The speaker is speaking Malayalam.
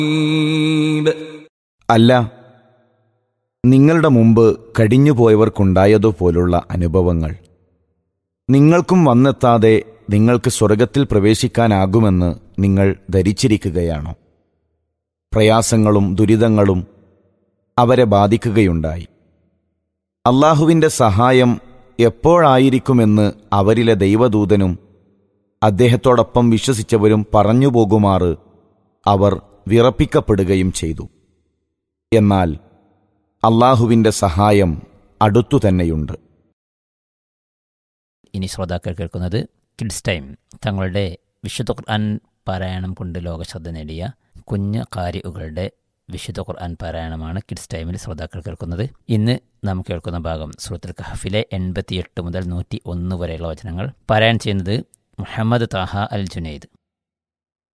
അല്ല നിങ്ങളുടെ മുമ്പ് കഴിഞ്ഞുപോയവർക്കുണ്ടായതുപോലുള്ള അനുഭവങ്ങൾ നിങ്ങൾക്കും വന്നെത്താതെ നിങ്ങൾക്ക് സ്വർഗത്തിൽ പ്രവേശിക്കാനാകുമെന്ന് നിങ്ങൾ ധരിച്ചിരിക്കുകയാണോ പ്രയാസങ്ങളും ദുരിതങ്ങളും അവരെ ബാധിക്കുകയുണ്ടായി അള്ളാഹുവിൻ്റെ സഹായം എപ്പോഴായിരിക്കുമെന്ന് അവരിലെ ദൈവദൂതനും അദ്ദേഹത്തോടൊപ്പം വിശ്വസിച്ചവരും പറഞ്ഞു പോകുമാറ് അവർ വിറപ്പിക്കപ്പെടുകയും ചെയ്തു എന്നാൽ അള്ളാഹുവിൻ്റെ സഹായം അടുത്തു തന്നെയുണ്ട് ഇനി ശ്രോതാക്കൾ കേൾക്കുന്നത് കിഡ്സ് ടൈം തങ്ങളുടെ വിശുദ്ധ ഖുർആൻ പാരായണം കൊണ്ട് ലോകശ്രദ്ധ നേടിയ കുഞ്ഞ് കാരികളുടെ വിശുദ്ധ ഖുർആൻ പാരായണമാണ് കിഡ്സ് ടൈമിൽ ശ്രോതാക്കൾ കേൾക്കുന്നത് ഇന്ന് നാം കേൾക്കുന്ന ഭാഗം സൂറത്തുൽ കഹഫിലെ എൺപത്തിയെട്ട് മുതൽ നൂറ്റി ഒന്ന് വരെയുള്ള വചനങ്ങൾ പാരായണം ചെയ്യുന്നത് മുഹമ്മദ് താഹ അൽ ജുനൈദ്